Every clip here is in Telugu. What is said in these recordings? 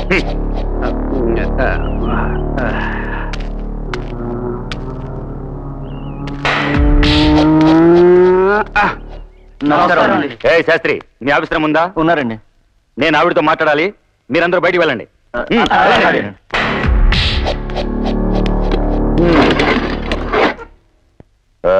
నమస్కారం అండి. ఏ శాస్త్రి మీ ఆఫీసర్ ఉందా ఉన్నారండి నేను ఆవిడతో మాట్లాడాలి మీరందరూ బయటికి వెళ్ళండి హ్మ్, వెళ్ళండి. ఆ,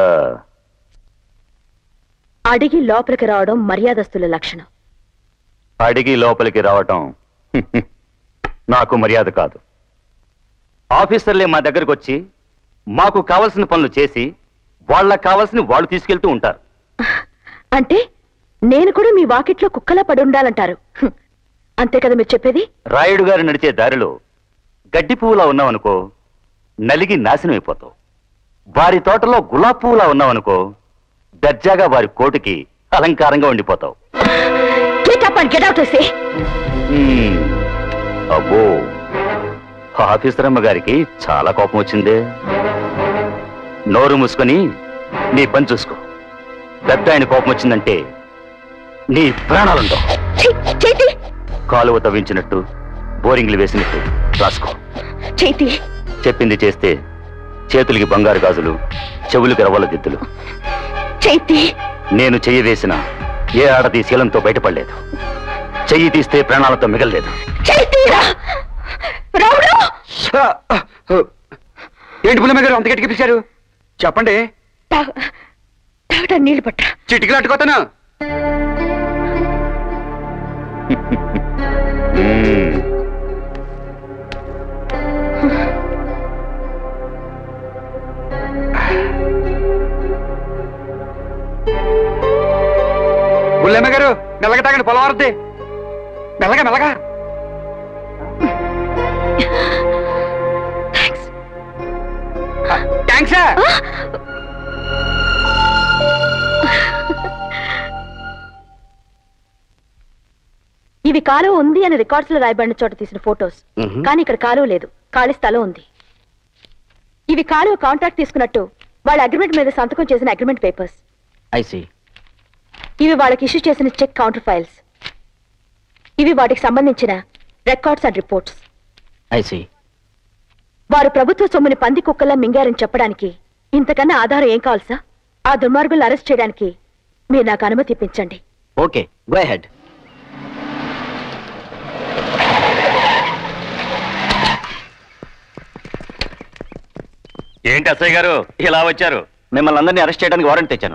అడిగి లోపలికి రావడం మర్యాదస్తుల లక్షణం అడిగి లోపలికి రావటం నాకు మర్యాద కాదు ఆఫీసర్లే మా దగ్గరకు వచ్చి మాకు కావలసిన పనులు చేసి వాళ్ళకి కావాల్సిన వాళ్ళు తీసుకెళ్తూ ఉంటారు అంటే నేను కూడా మీ వాకిట్లో కుక్కలా పడి ఉండాలంటారు హ్మ్. అంతే కదా మీరు చెప్పేది రాయుడు గారు నడిచే దారిలో గడ్డి పువ్వులా ఉన్నావనుకో నలిగి నాశనం అయిపోతావు వారి తోటలో గులాబ్ పువ్వులా ఉన్నావనుకో దర్జాగా వారి కోటికి అలంకారంగా ఉండిపోతావు get up and get out say hmm. అబ్బో ఆఫీసర్ అమ్మ గారికి చాలా కోపం వచ్చిందే నోరు మూసుకొని నీ పని చూసుకో పెద్ద ఆయన కోపం వచ్చిందంటే నీ ప్రాణాలుండవు చేతి కాలువ తవ్వించినట్టు బోరింగ్లు వేసినట్టు రాసుకో చేతి చెప్పింది చేస్తే చేతులకి బంగారు గాజులు చెవులకి రవ్వల దిద్దులు చేతి నేను చెయ్యి వేసిన ఏ ఆడది శీలంతో బయటపడలేదు చెయ్యి తీస్తే ప్రాణాలతో మిగలలేదు చేతిరా రావుడు ఏంటి పుల్లమ్మ గారు అంత గట్టిగా పిలిచారు చెప్పండి తాగ- తాగడానికి నీళ్లు పట్ట చిటికలు అట్టుకోతాను మ్మ్. పుల్లమ్మ గారు మెల్లగా తాగండి పొలం వారద్ది మెల్లగా మెల్లగా థ్యాంక్స్ ఇవి కాలువ ఉంది అని రికార్డ్స్ లో రాయబడిన చోట తీసిన ఫోటోస్ కానీ ఇక్కడ కాలువ లేదు ఖాళీ స్థలం ఉంది ఇవి కాలువ కాంట్రాక్ట్ తీసుకున్నట్టు వాళ్ళ అగ్రిమెంట్ మీద సంతకం చేసిన అగ్రిమెంట్ పేపర్స్ ఐ సీ ఇవి వాళ్ళకి ఇష్యూ చేసిన చెక్ కౌంటర్ ఫైల్స్ ఇవి వాటికి సంబంధించిన records and reports I C వారు ప్రభుత్వ సొమ్ముని పంది కుక్కల్లా మింగారని చెప్పడానికి ఇంతకన్నా ఆధారం ఏం కావాలి సార్ ఆ దుర్మార్గులను అరెస్ట్ చేయడానికి మీరు నాకు అనుమతి ఇప్పించండి ఓకే గో హెడ్ ఏంటి అసయ్య గారు ఇలా వచ్చారు మిమ్మల్ని అందరినీ అరెస్ట్ చేయడానికి వారెంట్ తెచ్చాను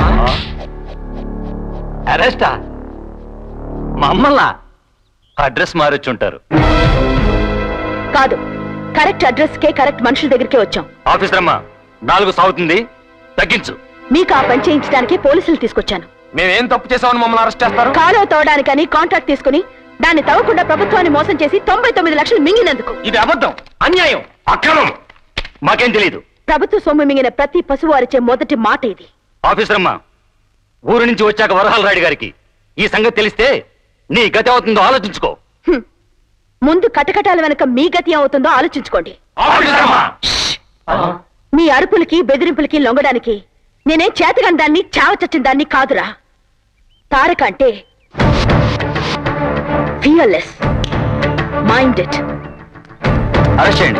అరెస్టా మమ్మల్ని అడ్రస్ మారొచ్చుంటారు కాదు కరెక్ట్ అడ్రస్ కే కరెక్ట్ మనుషుల దగ్గరికే వచ్చాం ఆఫీసర్ అమ్మా నాలుగు సాగుతుంది తగ్గించు మీకు ఆ పని చేయించడానికి పోలీసులు తీసుకొచ్చాను మేమేం తప్పు చేసామని మమ్మల్ని అరెస్ట్ చేస్తారు కాలువ తవ్వడానికని కాంట్రాక్ట్ తీసుకుని దాన్ని తవ్వకుండా ప్రభుత్వాన్ని మోసం చేసి తొంభై తొమ్మిది లక్షలు మింగినందుకు ఇది అబద్ధం అన్యాయం అక్రమం మాకేం తెలీదు ప్రభుత్వ సొమ్ము మింగిన ప్రతి పశువు అరిచే మొదటి మాట ఇది ఆఫీసర్ అమ్మా ఊరు నుంచి వచ్చాక వరహాల రాయుడు గారికి ఈ సంగతి తెలిస్తే నీ గతి అవుతుందో ఆలోచించుకో హ్మ్. ముందు కటకటాల వెనక మీ గతి ఏమవుతుందో ఆలోచించుకోండి మీ అరుపులకి బెదిరింపులకి లొంగడానికి నేనేం చేతగాని దాన్ని చావ చచ్చిన దాన్ని కాదురా తారక అంటే ఫియర్లెస్ మైండ్ ఇట్ అరెస్ట్ చేయండి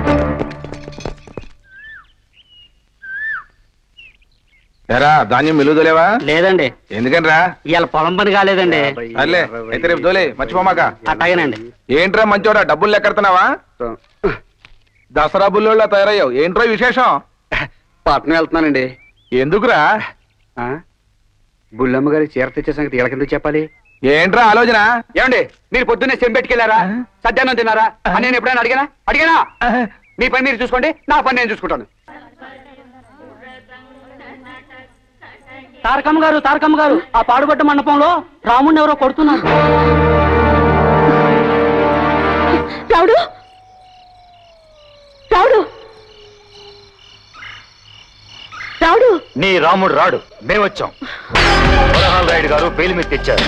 ఎరా ధాన్యం మిలుదలేవా లేదండి ఎందుకనరా ఇవాళ పొలం పని కాలేదండి అర్లే అయితే రేపు దోలే మర్చిపోమాక అట్లాగేనండి ఏంట్రా మంచోడా డబ్బులు లెక్కడుతున్నావా దసరా బుల్లోళ్ళ తయారయ్యావు ఏంట్రా విశేషం పట్నం వెళ్తున్నానండి ఎందుకురా ఆ? బుల్లమ్మ గారి చీర తెచ్చే సంగతి వీళ్ళకెందుకు చెప్పాలి ఏంట్రా ఆలోచన ఏమండి మీరు పొద్దున్నే సెంబెట్టుకెళ్ళారా సద్యానం తిన్నారా అని నేను ఎప్పుడైనా అడిగానా అడిగానా మీ పని మీరు చూసుకోండి నా పని నేను చూసుకుంటాను తారకమ్మ గారు తారకమ్మ గారు ఆ పాడుబడ్డ మండపంలో రాముడిని ఎవరో కొడుతున్నారు రావుడు రావుడు రావుడు నీ రాముడు రాడు మేము వచ్చాం వరహాల రాయుడు గారు బెయిల్ మీద తెచ్చారు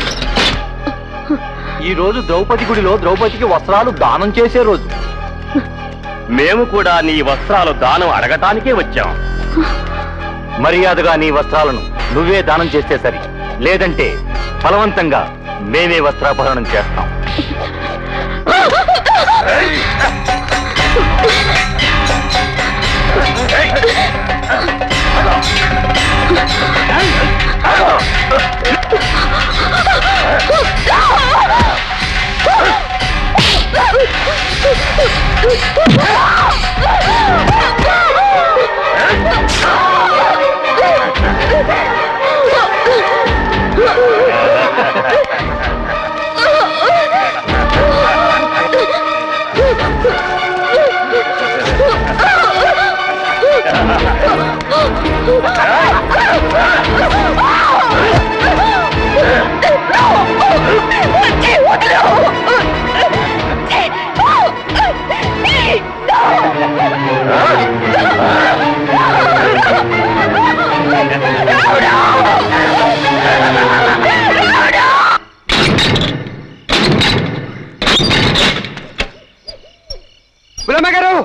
ఈ రోజు ద్రౌపది గుడిలో ద్రౌపదికి వస్త్రాలు దానం చేసే రోజు మేము కూడా నీ వస్త్రాలు దానం అడగటానికే వచ్చాం మర్యాదగా నీ వస్త్రాలను నువ్వే దానం చేస్తే సరి లేదంటే బలవంతంగా మేమే వస్త్రాపహరణం చేస్తాం బుల్లమ్మ గారు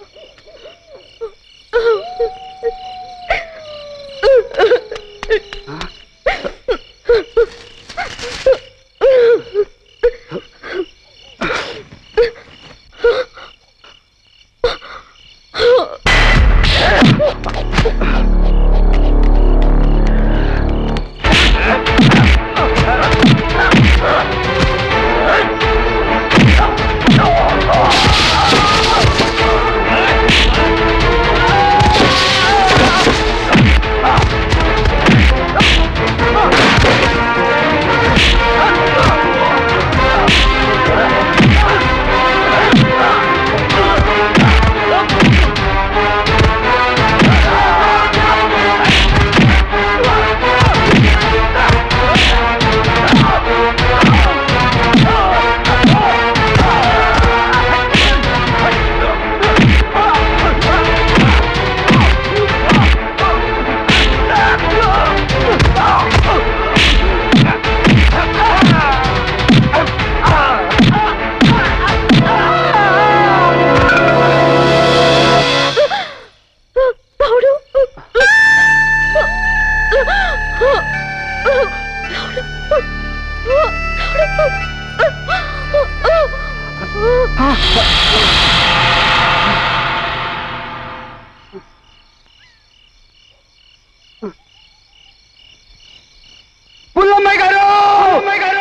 పుల్లమ్మ గారు పుల్లమ్మ గారు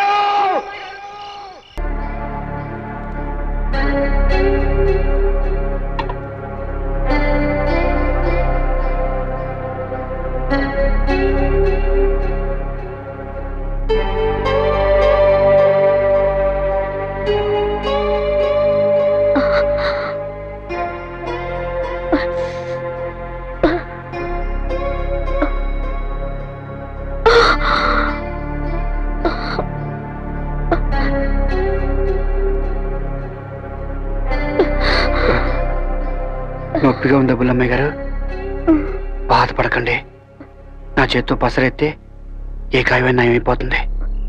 నొప్పిగా ఉందా బుల్లమ్మ గారు బాధపడకండి నా చేత్తో పసరెత్తే ఏ గాయమైనా నయమైపోతుంది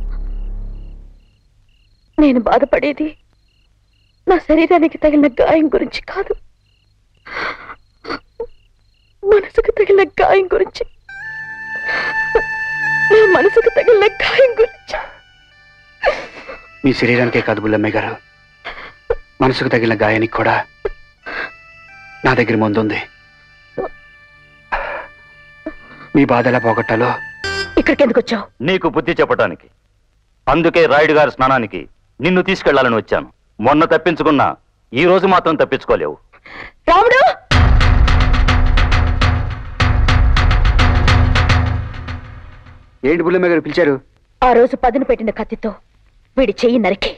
నేను బాధపడేది నా శరీరానికి తగిలిన గాయం గురించి కాదు మనసుకు తగిలిన గాయం గురించి నా మనసుకు తగిలిన గాయం గురించి మీ శరీరానికే కాదు బుల్లమ్మ గారు మనసుకు తగిలిన గాయానికి కూడా నా దగ్గర ముందుంది మీ బాధ ఎలా పోగొట్టాలో ఇక్కడికి ఎందుకు వచ్చావు నీకు బుద్ధి చెప్పడానికి అందుకే రాయుడు గారి స్నానానికి నిన్ను తీసుకెళ్లాలని వచ్చాను మొన్న తప్పించుకున్నా ఈ రోజు మాత్రం తప్పించుకోలేవు రాముడు ఏంటి బుల్లమ్మ గారు పిలిచారు ఆ రోజు పదును పెట్టిన కత్తితో వీడి చెయ్యి నరికి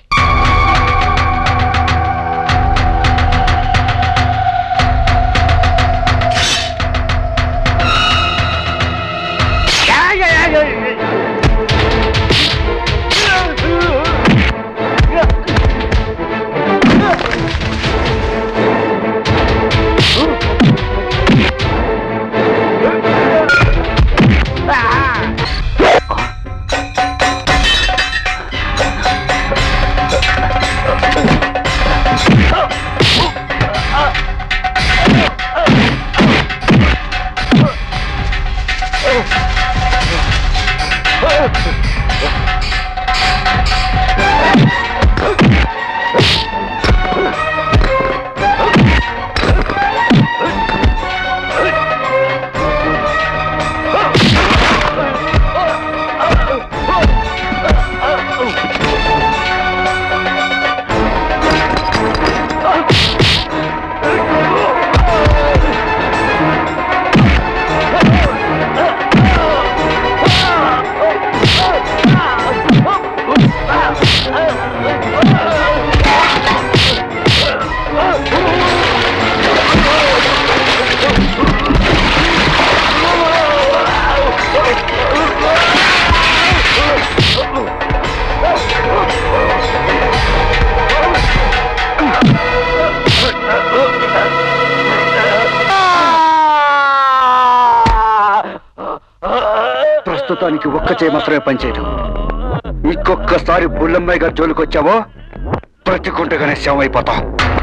ఒక్క చేయి మాత్రమే పనిచేయదు ఇంకొకసారి బుల్లమ్మాయి గారి జోలికి వచ్చావో బ్రతికుంటగానే శవం అయిపోతాం